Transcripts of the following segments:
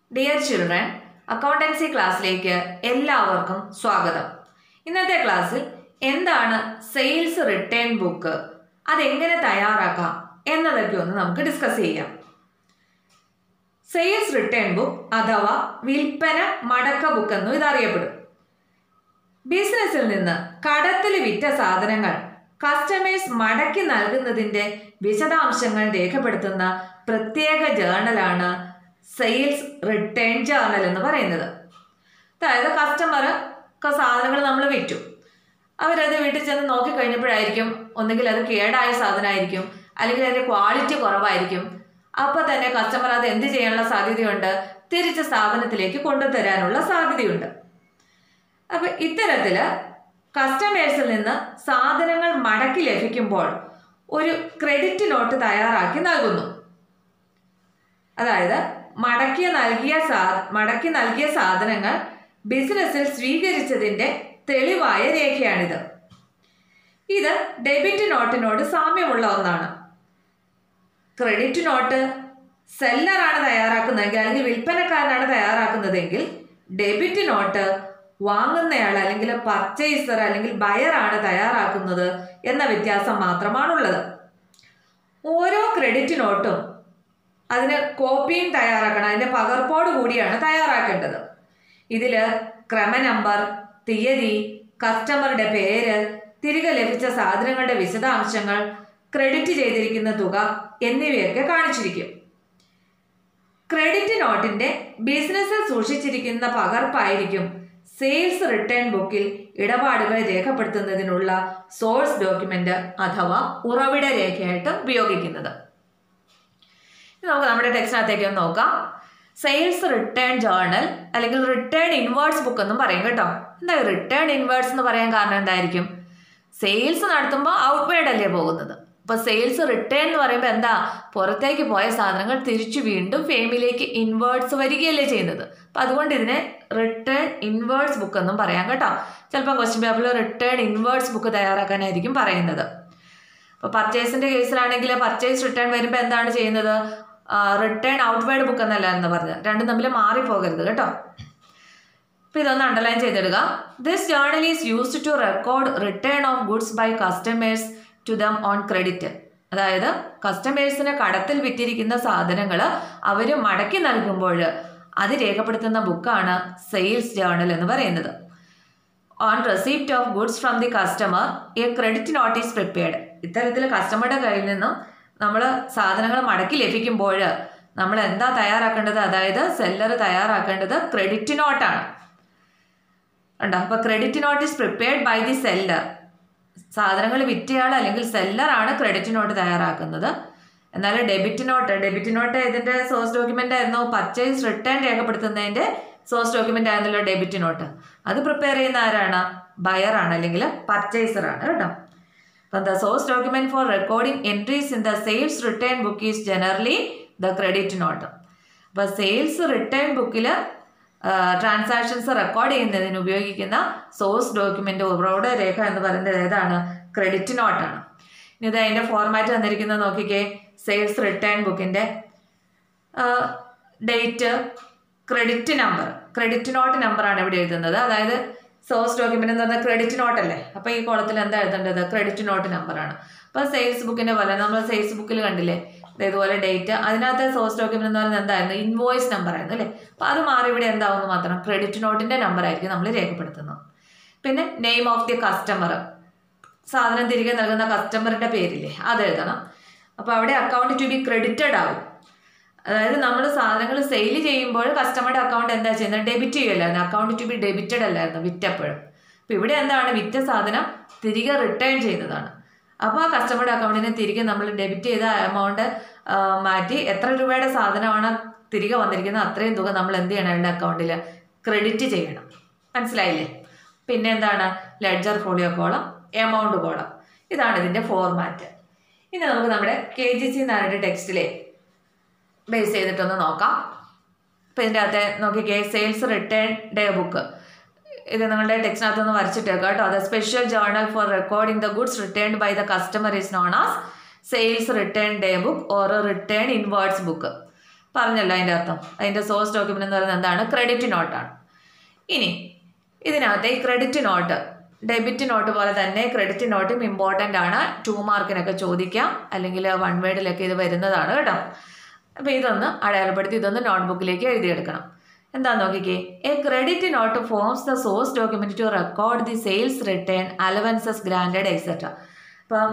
dear children accountancy ക്ലാസ്സിലേക്ക് എല്ലാവർക്കും സ്വാഗതം ഇന്നത്തെ ക്ലാസ്സിൽ എന്താണ് സെയിൽസ് റിട്ടേൺ ബുക്ക് അതെങ്ങനെ തയ്യാറാക്കാം എന്നതൊക്കെ ഒന്ന് നമുക്ക് ഡിസ്കസ് ചെയ്യാം സെയിൽസ് റിട്ടേൺ ബുക്ക് അഥവാ വിൽപ്പന മടക്ക ബുക്ക് എന്നും ഇതറിയപ്പെടും ബിസിനസ്സിൽ നിന്ന് കടത്തിൽ വിറ്റ സാധനങ്ങൾ കസ്റ്റമേഴ്സ് മടക്കി നൽകുന്നതിന്റെ വിശദാംശങ്ങൾ രേഖപ്പെടുത്തുന്ന പ്രത്യേക ജേർണലാണ് സെയിൽസ് റിട്ടേൺ ജേർണൽ എന്ന് പറയുന്നത് അതായത് കസ്റ്റമർ സാധനങ്ങൾ നമ്മൾ വിറ്റു അവരത് വീട്ടിൽ ചെന്ന് നോക്കിക്കഴിഞ്ഞപ്പോഴായിരിക്കും ഒന്നുകിൽ അത് കേടായ സാധനമായിരിക്കും അല്ലെങ്കിൽ അതിൻ്റെ ക്വാളിറ്റി കുറവായിരിക്കും അപ്പോൾ തന്നെ കസ്റ്റമർ അത് എന്ത് ചെയ്യാനുള്ള സാധ്യതയുണ്ട് തിരിച്ച് സ്ഥാപനത്തിലേക്ക് കൊണ്ടുതരാനുള്ള സാധ്യതയുണ്ട് അപ്പൊ ഇത്തരത്തില് കസ്റ്റമേഴ്സിൽ നിന്ന് സാധനങ്ങൾ മടക്കി ലഭിക്കുമ്പോൾ ഒരു ക്രെഡിറ്റ് നോട്ട് തയ്യാറാക്കി നൽകുന്നു അതായത് മടക്കി നൽകിയ സാ മടക്കി നൽകിയ സാധനങ്ങൾ ബിസിനസ്സിൽ സ്വീകരിച്ചതിന്റെ തെളിവായ രേഖയാണിത് ഇത് ഡെബിറ്റ് നോട്ടിനോട് സാമ്യമുള്ള ഒന്നാണ് ക്രെഡിറ്റ് നോട്ട് സെല്ലറാണ് തയ്യാറാക്കുന്നതെങ്കിൽ അല്ലെങ്കിൽ വിൽപ്പനക്കാരനാണ് തയ്യാറാക്കുന്നതെങ്കിൽ ഡെബിറ്റ് നോട്ട് വാങ്ങുന്നയാൾ അല്ലെങ്കിൽ പർച്ചേസർ അല്ലെങ്കിൽ ബയർ ആണ് തയ്യാറാക്കുന്നത് എന്ന വ്യത്യാസം മാത്രമാണുള്ളത് ഓരോ ക്രെഡിറ്റ് നോട്ടും അതിന് കോപ്പിയും തയ്യാറാക്കണം അതിൻ്റെ പകർപ്പോട് കൂടിയാണ് തയ്യാറാക്കേണ്ടത് ഇതിൽ ക്രമ നമ്പർ തീയതി കസ്റ്റമറുടെ പേര് തിരികെ ലഭിച്ച സാധനങ്ങളുടെ വിശദാംശങ്ങൾ ക്രെഡിറ്റ് ചെയ്തിരിക്കുന്ന തുക എന്നിവയൊക്കെ കാണിച്ചിരിക്കും ക്രെഡിറ്റ് നോട്ടിന്റെ ബിസിനസ്സിൽ സൂക്ഷിച്ചിരിക്കുന്ന പകർപ്പായിരിക്കും സെയിൽസ് റിട്ടേൺ ബുക്കിൽ ഇടപാടുകൾ രേഖപ്പെടുത്തുന്നതിനുള്ള സോഴ്സ് ഡോക്യുമെന്റ് അഥവാ ഉറവിട രേഖയായിട്ട് ഉപയോഗിക്കുന്നത് നമുക്ക് നമ്മുടെ ടെക്സ്റ്റിനകത്തേക്ക് ഒന്ന് നോക്കാം സെയിൽസ് റിട്ടേൺ ജേർണൽ അല്ലെങ്കിൽ റിട്ടേൺ ഇൻവേർട്സ് ബുക്ക് എന്നും പറയും കേട്ടോ എന്താ റിട്ടേൺ ഇൻവേർട്സ് എന്ന് പറയാൻ കാരണം എന്തായിരിക്കും സെയിൽസ് നടത്തുമ്പോൾ ഔട്ട്വേഡ് അല്ലേ പോകുന്നത് അപ്പോൾ സെയിൽസ് റിട്ടേൺ എന്ന് പറയുമ്പോൾ എന്താ പുറത്തേക്ക് പോയ സാധനങ്ങൾ തിരിച്ചു വീണ്ടും ഫേമിലേക്ക് ഇൻവേർട്സ് വരികയല്ലേ ചെയ്യുന്നത് അപ്പം അതുകൊണ്ട് ഇതിനെ റിട്ടേൺ ഇൻവേർട്സ് ബുക്ക് എന്നും പറയാം കേട്ടോ ചിലപ്പോൾ ക്വസ്റ്റ്യൻ പേപ്പറിൽ റിട്ടേൺ ഇൻവേർട്സ് ബുക്ക് തയ്യാറാക്കാനായിരിക്കും പറയുന്നത് അപ്പോൾ പർച്ചേസിൻ്റെ കേസിലാണെങ്കിൽ പർച്ചേസ് റിട്ടേൺ വരുമ്പോൾ എന്താണ് ചെയ്യുന്നത് റിട്ടേൺ ഔട്ട്വേഡ് ബുക്ക് എന്നല്ല എന്ന് പറഞ്ഞത് രണ്ടും തമ്മിൽ മാറിപ്പോകരുത് കേട്ടോ അപ്പോൾ ഇതൊന്ന് അണ്ടർലൈൻ ചെയ്തിടുക this journal is used to record return of goods by customers to them on credit അതായത് കസ്റ്റമേഴ്സിന് കടത്തിൽ വിറ്റിരിക്കുന്ന സാധനങ്ങൾ അവർ മടക്കി നൽകുമ്പോൾ അത് രേഖപ്പെടുത്തുന്ന ബുക്കാണ് സെയിൽസ് ജേർണൽ എന്ന് പറയുന്നത് on receipt of goods from the customer a credit note is prepared ഇത്തരത്തിൽ കസ്റ്റമറുടെ കയ്യിൽ നിന്നും നമ്മൾ സാധനങ്ങൾ മടക്കി ലഭിക്കുമ്പോൾ നമ്മൾ എന്താ തയ്യാറാക്കേണ്ടത് അതായത് സെല്ലർ തയ്യാറാക്കേണ്ടത് ക്രെഡിറ്റ് നോട്ടാണ് ഉണ്ടോ അപ്പോൾ credit note is prepared by the seller സാധനങ്ങൾ വിറ്റയാൾ അല്ലെങ്കിൽ സെല്ലറാണ് ക്രെഡിറ്റ് നോട്ട് തയ്യാറാക്കുന്നത് എന്നാൽ ഡെബിറ്റ് നോട്ട് ഡെബിറ്റ് നോട്ട് ഇതിൻ്റെ സോഴ്സ് ഡോക്യുമെൻ്റ് ആയിരുന്നു പർച്ചേസ് റിട്ടേൺ രേഖപ്പെടുത്തുന്നതിൻ്റെ സോഴ്സ് ഡോക്യുമെൻ്റ് ആയിരുന്നല്ലോ ഡെബിറ്റ് നോട്ട് അത് പ്രിപ്പയർ ചെയ്യുന്ന ആരാണ് ബയറാണ് അല്ലെങ്കിൽ പർച്ചേസറാണ് കേട്ടോ അപ്പം the source document for recording entries in the sales return book is generally the credit note അപ്പോൾ സെയിൽസ് റിട്ടേൺ ബുക്കിൽ ട്രാൻസാക്ഷൻസ് റെക്കോർഡ് ചെയ്യുന്നതിന് ഉപയോഗിക്കുന്ന സോഴ്സ് ഡോക്യുമെൻ്റ് ഉറവിട രേഖ എന്ന് പറയുന്നത് ഏതാണ് ക്രെഡിറ്റ് നോട്ടാണ് ഇനി ഇത് അതിൻ്റെ ഫോർമാറ്റ് തന്നിരിക്കുന്നത് നോക്കിക്കേ സെയിൽസ് റിട്ടേൺ ബുക്കിൻ്റെ date credit number credit note നമ്പറാണ് ഇവിടെ എഴുതുന്നത് അതായത് സോഴ്സ് ഡോക്യുമെന്റ് എന്ന് പറഞ്ഞാൽ ക്രെഡിറ്റ് നോട്ട് അല്ലേ അപ്പോൾ ഈ കോളത്തിൽ എന്താ എഴുതേണ്ടത് ക്രെഡിറ്റ് നോട്ട് നമ്പറാണ് അപ്പോൾ സെയിൽസ് ബുക്കിൻ്റെ പോലെ നമ്മൾ സെയിൽസ് ബുക്കിൽ കണ്ടില്ലേ ഇതേപോലെ ഡേറ്റ് അതിനകത്ത് സോഴ്സ് ഡോക്യുമെന്റ് എന്ന് പറയുന്നത് എന്തായിരുന്നു ഇൻവോയ്സ് നമ്പർ ആയിരുന്നു അല്ലേ അപ്പോൾ അത് മാറി ഇവിടെ എന്താവുന്നു മാത്രം ക്രെഡിറ്റ് നോട്ടിൻ്റെ നമ്പർ ആയിരിക്കും നമ്മൾ രേഖപ്പെടുത്തുന്നത് പിന്നെ നെയിം ഓഫ് ദി കസ്റ്റമർ സാധനം തിരികെ നൽകുന്ന കസ്റ്റമറിൻ്റെ പേരില്ലേ അത് എഴുതണം അപ്പോൾ അവിടെ അക്കൗണ്ട് ടു ബി ക്രെഡിറ്റഡ് ആവും അതായത് നമ്മൾ സാധനങ്ങൾ സെയിൽ ചെയ്യുമ്പോൾ കസ്റ്റമറുടെ അക്കൗണ്ട് എന്താ ചെയ്യുന്നത് ഡെബിറ്റ് ചെയ്യുമല്ലായിരുന്നു അക്കൗണ്ട് ടു ബി ഡെബിറ്റഡ് അല്ലായിരുന്നു വിറ്റപ്പോഴും അപ്പോൾ ഇവിടെ എന്താണ് വിറ്റ സാധനം തിരികെ റിട്ടേൺ ചെയ്യുന്നതാണ് അപ്പോൾ ആ കസ്റ്റമറുടെ അക്കൗണ്ടിന് തിരികെ നമ്മൾ ഡെബിറ്റ് ചെയ്ത എമൗണ്ട് മാറ്റി എത്ര രൂപയുടെ സാധനമാണ് തിരികെ വന്നിരിക്കുന്നത് അത്രയും തുക നമ്മൾ എന്ത് ചെയ്യണം അയാളുടെ അക്കൗണ്ടിൽ ക്രെഡിറ്റ് ചെയ്യണം മനസ്സിലായില്ലേ പിന്നെ എന്താണ് ledger folio column amount column ഇതാണ് ഇതിൻ്റെ ഫോർമാറ്റ് ഇനി നമുക്ക് നമ്മുടെ കെ ജി സി നാരുടെ ടെക്സ്റ്റിലെ ബേസ് ചെയ്തിട്ടൊന്ന് നോക്കാം അപ്പോൾ ഇതിൻ്റെ അകത്തെ നോക്കിക്കേ സെയിൽസ് റിട്ടേൺ ഡേ ബുക്ക് ഇത് നിങ്ങളുടെ ടെക്സ്റ്റിനകത്തൊന്ന് വരച്ചിട്ടേക്കാം കേട്ടോ അത് special journal for recording the goods return by the customer is known as sales return day book or return inwards book പറഞ്ഞല്ലോ അതിൻ്റെ അർത്ഥം അതിൻ്റെ സോഴ്സ് ഡോക്യുമെൻ്റ് എന്ന് പറയുന്നത് എന്താണ് ക്രെഡിറ്റ് നോട്ടാണ് ഇനി ഇതിനകത്ത് ഈ ക്രെഡിറ്റ് നോട്ട് ഡെബിറ്റ് നോട്ട് പോലെ തന്നെ ക്രെഡിറ്റ് നോട്ടും ഇമ്പോർട്ടൻ്റ് ആണ് ടു മാർക്കിനൊക്കെ ചോദിക്കാം അല്ലെങ്കിൽ വൺ വേർഡിലൊക്കെ ഇത് വരുന്നതാണ് കേട്ടോ അപ്പോൾ ഇതൊന്ന് അടയാളപ്പെടുത്തി ഇതൊന്ന് നോട്ട്ബുക്കിലേക്ക് എഴുതിയെടുക്കണം എന്താ നോക്കിക്കേ a credit note forms the source document to record the sales return allowances granted etcetera അപ്പം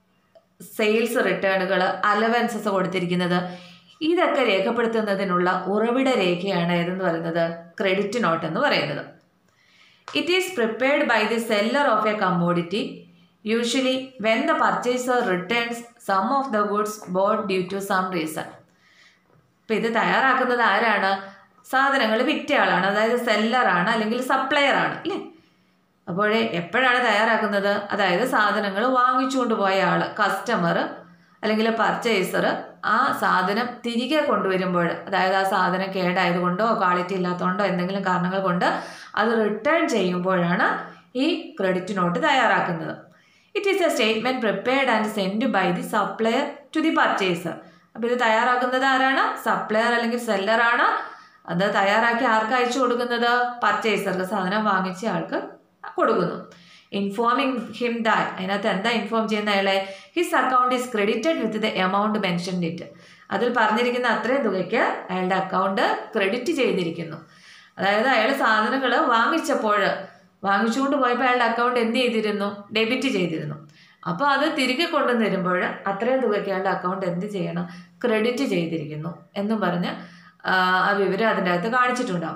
സെയിൽസ് റിട്ടേണുകൾ അലവൻസസ് കൊടുത്തിരിക്കുന്നത് ഇതൊക്കെ രേഖപ്പെടുത്തുന്നതിനുള്ള ഉറവിട രേഖയാണ് ഏതെന്ന് പറയുന്നത് ക്രെഡിറ്റ് നോട്ട് എന്ന് പറയുന്നത് it is prepared by the seller of a commodity usually when the purchaser returns some of the goods bought due to some reason അപ്പം ഇത് തയ്യാറാക്കുന്നത് ആരാണ് സാധനങ്ങൾ വിറ്റ ആളാണ് അതായത് സെല്ലറാണ് അല്ലെങ്കിൽ സപ്ലയർ ആണ് അല്ലേ അപ്പോഴേ എപ്പോഴാണ് തയ്യാറാക്കുന്നത് അതായത് സാധനങ്ങൾ വാങ്ങിച്ചുകൊണ്ട് പോയ ആൾ കസ്റ്റമർ അല്ലെങ്കിൽ പർച്ചേസർ ആ സാധനം തിരികെ കൊണ്ടുവരുമ്പോൾ അതായത് ആ സാധനം കേടായതുകൊണ്ടോ ക്വാളിറ്റി ഇല്ലാത്തതുകൊണ്ടോ എന്തെങ്കിലും കാരണങ്ങൾ കൊണ്ട് അത് റിട്ടേൺ ചെയ്യുമ്പോഴാണ് ഈ ക്രെഡിറ്റ് നോട്ട് തയ്യാറാക്കുന്നത് it is a statement prepared and send by the supplier to the purchaser അപ്പോൾ ഇത് തയ്യാറാക്കുന്നത് ആരാണ് സപ്ലയർ അല്ലെങ്കിൽ സെല്ലറാണ് അത് തയ്യാറാക്കി ആർക്ക് അയച്ചു കൊടുക്കുന്നത് പർച്ചേസർക്ക് സാധനം വാങ്ങിച്ച ആൾക്ക് കൊടുക്കുന്നു ഇൻഫോമിങ് ഹിം ദാറ്റ് അതിനകത്ത് എന്താ ഇൻഫോം ചെയ്യുന്ന അയാളെ his account is credited with the amount mention it അതിൽ പറഞ്ഞിരിക്കുന്ന അത്രയും തുകയ്ക്ക് അയാളുടെ അക്കൗണ്ട് ക്രെഡിറ്റ് ചെയ്തിരിക്കുന്നു അതായത് അയാൾ സാധനങ്ങൾ വാങ്ങിച്ചപ്പോൾ വാങ്ങിച്ചുകൊണ്ട് പോയപ്പോൾ അയാളുടെ അക്കൗണ്ട് എന്ത് ചെയ്തിരുന്നു ഡെബിറ്റ് ചെയ്തിരുന്നു അപ്പോൾ അത് തിരികെ കൊണ്ടുവന്ന് തരുമ്പോൾ അത്രയും തുകയ്ക്ക് അയാളുടെ അക്കൗണ്ട് എന്ത് ചെയ്യണം ക്രെഡിറ്റ് ചെയ്തിരിക്കുന്നു എന്നും പറഞ്ഞ് ആ വിവരം അതിൻ്റെ അകത്ത് കാണിച്ചിട്ടുണ്ടാവും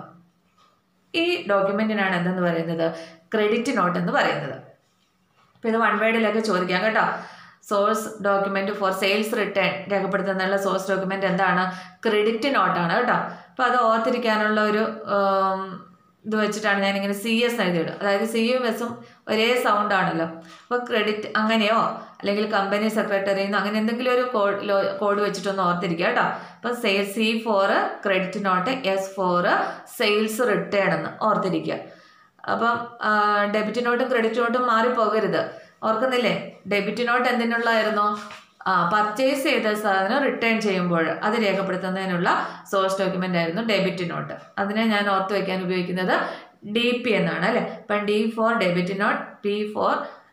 ഈ ഡോക്യുമെൻറ്റിനാണ് എന്തെന്ന് പറയുന്നത് ക്രെഡിറ്റ് നോട്ട് എന്ന് പറയുന്നത് അപ്പോൾ ഇത് വൺ വേർഡിലൊക്കെ ചോദിക്കാം കേട്ടോ source document for sales return രേഖപ്പെടുത്തുന്നതിനുള്ള സോഴ്സ് ഡോക്യുമെൻ്റ് എന്താണ് ക്രെഡിറ്റ് നോട്ടാണ് കേട്ടോ അപ്പോൾ അത് ഓർത്തിരിക്കാനുള്ള ഒരു ഇത് വെച്ചിട്ടാണ് ഞാനിങ്ങനെ സി എസ് എഴുതിയിടും അതായത് സിയും എസും ഒരേ സൗണ്ട് ആണല്ലോ അപ്പോൾ ക്രെഡിറ്റ് അങ്ങനെയോ അല്ലെങ്കിൽ കമ്പനി സെക്രട്ടറിന്നോ അങ്ങനെ എന്തെങ്കിലും ഒരു കോഡ് കോഡ് വെച്ചിട്ടൊന്ന് ഓർത്തിരിക്കുക കേട്ടോ അപ്പം sales C for credit note S for sales return എന്ന് ഓർത്തിരിക്കുക അപ്പം ഡെബിറ്റ് നോട്ടും ക്രെഡിറ്റ് നോട്ടും മാറിപ്പോകരുത് ഓർക്കുന്നില്ലേ ഡെബിറ്റ് നോട്ട് എന്തിനുള്ളതായിരുന്നു ആ പർച്ചേസ് ചെയ്ത സാധനം റിട്ടേൺ ചെയ്യുമ്പോൾ അത് രേഖപ്പെടുത്തുന്നതിനുള്ള സോഴ്സ് ഡോക്യുമെൻ്റ് ആയിരുന്നു ഡെബിറ്റ് നോട്ട് അതിനെ ഞാൻ ഓർത്ത് വയ്ക്കാൻ ഉപയോഗിക്കുന്നത് ഡി പി എന്നാണ് അല്ലേ അപ്പം D for debit note P for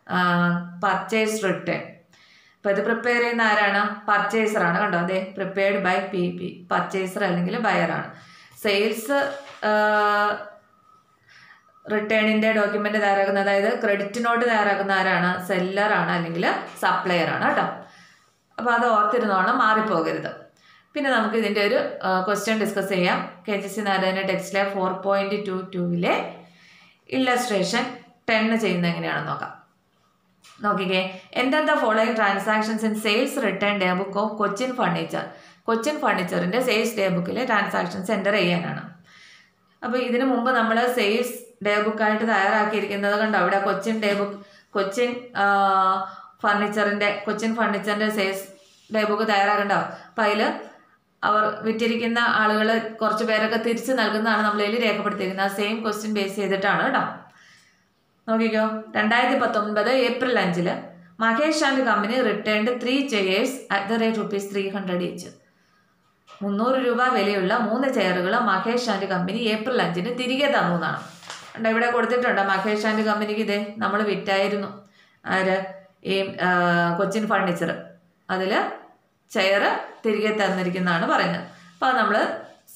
purchase return അപ്പോൾ ഇത് പ്രിപ്പയർ ചെയ്യുന്ന ആരാണ് പർച്ചേസറാണ് കണ്ടോ അതെ prepared by P P purchaser അല്ലെങ്കിൽ ബയറാണ് സെയിൽസ് റിട്ടേണിൻ്റെ ഡോക്യുമെൻ്റ് തയ്യാറാക്കുന്ന അതായത് ക്രെഡിറ്റ് നോട്ട് തയ്യാറാക്കുന്ന ആരാണ് സെല്ലറാണ് അല്ലെങ്കിൽ സപ്ലയർ ആണ് കേട്ടോ അപ്പോൾ അത് ഓർത്തിരുന്നോണം മാറിപ്പോകരുത് പിന്നെ നമുക്ക് ഇതിൻ്റെ ഒരു ക്വസ്റ്റ്യൻ ഡിസ്കസ് ചെയ്യാം കെ ജി സി നാരായണ ടെക്സ്റ്റിലെ ഫോർ പോയിൻറ്റ് ടു ടൂവിലെ ഇല്ലസ്ട്രേഷൻ ടെന്ന് ചെയ്യുന്നത് എങ്ങനെയാണെന്ന് നോക്കാം നോക്കിക്കേ എൻ്റെ the following transactions in sales return day book of Cochin furniture Cochin ഫർണിച്ചറിൻ്റെ സെയിൽസ് ഡേ ബുക്കിലെ ട്രാൻസാക്ഷൻസ് എൻ്റർ ചെയ്യാനാണ് അപ്പോൾ ഇതിനു മുമ്പ് നമ്മൾ സെയിൽസ് ഡേ ബുക്കായിട്ട് തയ്യാറാക്കിയിരിക്കുന്നത് കണ്ടോ അവിടെ കൊച്ചിൻ ഡേ ബുക്ക് കൊച്ചിൻ ഫർണിച്ചറിൻ്റെ കൊച്ചിൻ ഫർണിച്ചറിൻ്റെ സെയിൽസ് ഡേ ബുക്ക് തയ്യാറാക്കണ്ടോ അപ്പം അതിൽ അവർ വിറ്റിരിക്കുന്ന ആളുകൾ കുറച്ച് പേരൊക്കെ തിരിച്ച് നൽകുന്നതാണ് നമ്മളതിൽ രേഖപ്പെടുത്തിയിരിക്കുന്നത് ആ സെയിം ക്വസ്റ്റ്യൻ ബേസ് ചെയ്തിട്ടാണ് കേട്ടോ നോക്കിക്കോ രണ്ടായിരത്തി പത്തൊൻപത് ഏപ്രിൽ അഞ്ചില് Mahesh and company returned three chairs at the rate rupees three hundred each മുന്നൂറ് രൂപ വിലയുള്ള മൂന്ന് ചെയറുകൾ മഹേഷ് ആൻഡ് കമ്പനി ഏപ്രിൽ അഞ്ചിന് തിരികെ തന്നു എന്നാണ് ഉണ്ട് ഇവിടെ കൊടുത്തിട്ടുണ്ട് മഹേഷ് ആൻഡ് കമ്പനിക്ക് ഇതേ നമ്മൾ വിറ്റായിരുന്നു ആര് ഈ കൊച്ചിൻ ഫർണിച്ചർ അതിൽ ചെയർ തിരികെ തന്നിരിക്കുന്നതാണ് പറയുന്നത് അപ്പോൾ അത് നമ്മൾ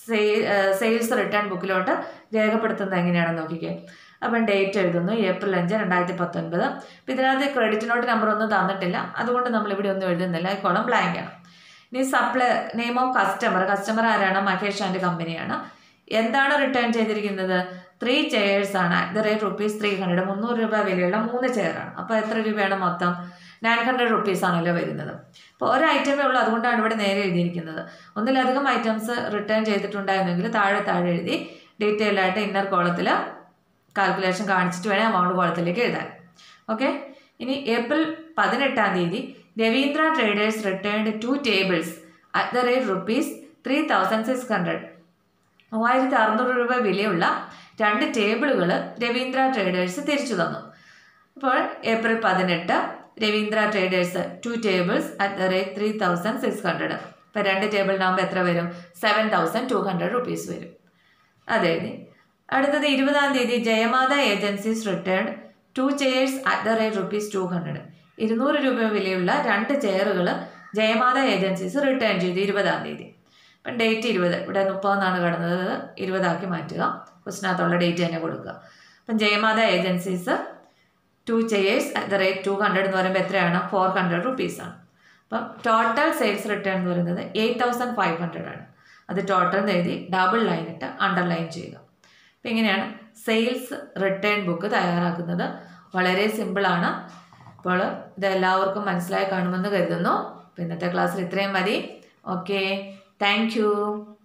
സെയിൽസ് റിട്ടേൺ ബുക്കിലോട്ട് രേഖപ്പെടുത്തുന്നത് എങ്ങനെയാണെന്ന് നോക്കിക്കേ അപ്പം ഡേറ്റ് എഴുതുന്നു ഏപ്രിൽ അഞ്ച് രണ്ടായിരത്തി പത്തൊൻപത് അപ്പം ഇതിനകത്ത് ക്രെഡിറ്റ് നോട്ട് നമ്പർ ഒന്നും തന്നിട്ടില്ല അതുകൊണ്ട് നമ്മൾ ഇവിടെ ഒന്നും എഴുതുന്നില്ല ഈ കോളം ബ്ലാങ്ക് ആണ് ഇനി supply name of customer customer ആരാണ് മഹേഷ് ആൻഡ് കമ്പനിയാണ് എന്താണ് റിട്ടേൺ ചെയ്തിരിക്കുന്നത് ത്രീ ചെയേഴ്സ് ആണ് at the rate rupees three hundred മുന്നൂറ് രൂപ വിലയുള്ള മൂന്ന് ചെയറാണ് അപ്പോൾ എത്ര രൂപയാണ് മൊത്തം നയൻ ഹൺഡ്രഡ് റുപ്പീസ് ആണല്ലോ വരുന്നത് അപ്പോൾ ഒരു ഐറ്റമേ ഉള്ളൂ അതുകൊണ്ടാണ് ഇവിടെ നേരെ എഴുതിയിരിക്കുന്നത് ഒന്നിലധികം ഐറ്റംസ് റിട്ടേൺ ചെയ്തിട്ടുണ്ടായിരുന്നെങ്കിൽ താഴെ താഴെ എഴുതി ഡീറ്റെയിൽ ആയിട്ട് ഇന്നർ കോളത്തിൽ കാൽക്കുലേഷൻ കാണിച്ചിട്ട് വേണേൽ എമൗണ്ട് കോളത്തിലേക്ക് എഴുതാൻ ഓക്കെ ഇനി ഏപ്രിൽ പതിനെട്ടാം തീയതി Ravindra traders returned two tables at the rate rupees three thousand six hundred മൂവായിരത്തി അറുന്നൂറ് രൂപ വിലയുള്ള രണ്ട് ടേബിളുകൾ രവീന്ദ്ര ട്രേഡേഴ്സ് തിരിച്ചു തന്നു അപ്പോൾ ഏപ്രിൽ പതിനെട്ട് Ravindra traders two tables at the rate three thousand six hundred ഇപ്പം രണ്ട് ടേബിളിനാകുമ്പോൾ എത്ര വരും seven thousand two hundred rupees വരും അതെ അടുത്തത് ഇരുപതാം തീയതി Jayamatha agencies return two chairs at the rate rupees two hundred ഇരുന്നൂറ് രൂപ വിലയുള്ള രണ്ട് ചെയറുകൾ ജയമാത ഏജൻസീസ് റിട്ടേൺ ചെയ്തു ഇരുപതാം തീയതി അപ്പം ഡേറ്റ് ഇരുപത് ഇവിടെ മുപ്പതെന്നാണ് കിടന്നത് ഇരുപതാക്കി മാറ്റുക ക്വസ്റ്റിനകത്തുള്ള ഡേറ്റ് തന്നെ കൊടുക്കുക അപ്പം Jayamatha agencies two chairs at the rate two hundred എന്ന് പറയുമ്പോൾ എത്രയാണ് ഫോർ ഹൺഡ്രഡ് റുപ്പീസാണ് അപ്പം ടോട്ടൽ സെയിൽസ് റിട്ടേൺ എന്ന് പറയുന്നത് എയ്റ്റ് തൗസൻഡ് ഫൈവ് ഹൺഡ്രഡ് ആണ് അത് ടോട്ടൽ എന്ന് എഴുതി ഡബിൾ ലൈൻ ഇട്ട് അണ്ടർലൈൻ ചെയ്യുക അപ്പം ഇങ്ങനെയാണ് സെയിൽസ് റിട്ടേൺ ബുക്ക് തയ്യാറാക്കുന്നത് വളരെ സിമ്പിളാണ് അപ്പോൾ ഇത് എല്ലാവർക്കും മനസ്സിലായി കാണുമെന്ന് കരുതുന്നു അപ്പോൾ ഇന്നത്തെ ക്ലാസ്സിൽ ഇത്രയും മതി ഓക്കെ താങ്ക്